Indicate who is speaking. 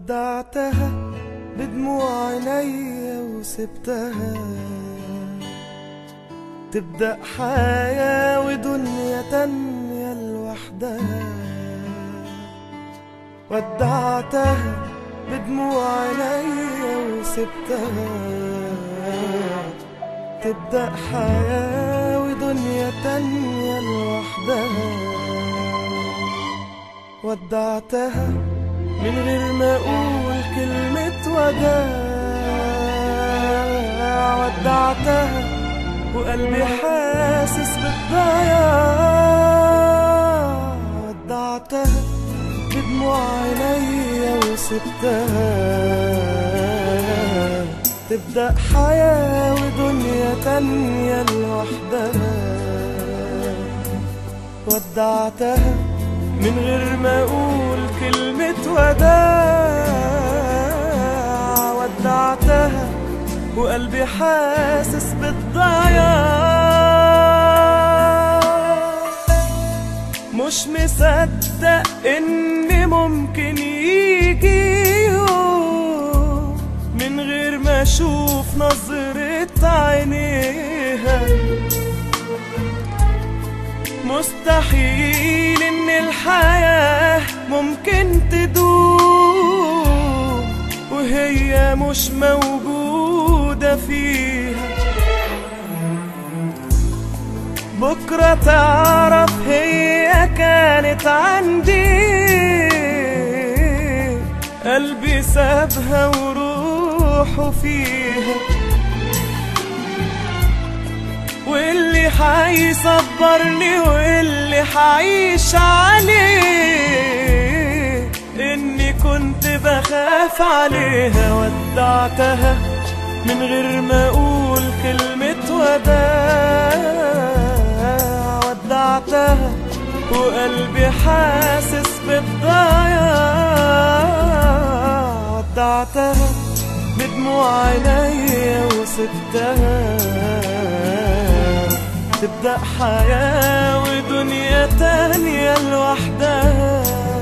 Speaker 1: ودعتها بدموع عينيا وسبتها تبدأ حياة ودنيا تانية لوحدها ودعتها بدموع عينيا وسبتها تبدأ حياة ودنيا تانية لوحدها ودعتها من غير ما اقول كلمة وداع ودعتها وقلبي حاسس بالضياع ودعتها بدموع عينيا وسبتها تبدأ حياة ودنيا تانية لوحدها ودعتها من غير ما اقول كلمة وداع ودعتها وقلبي حاسس بالضياع مش مصدق ان ممكن يجي يوم من غير ما اشوف نظرة عينيها مستحيل ان الحياة ممكن تدوم وهي مش موجودة فيها بكرة تعرف هي كانت عندي قلبي سابها وروحه فيها واللي حيصبرني واللي حعيش عليه اني كنت بخاف عليها ودعتها من غير ما اقول كلمة وداع ودعتها وقلبي حاسس بالضياع ودعتها بدموع عينيا وسبتها تبدأ حياة ودنيا تانية لوحدها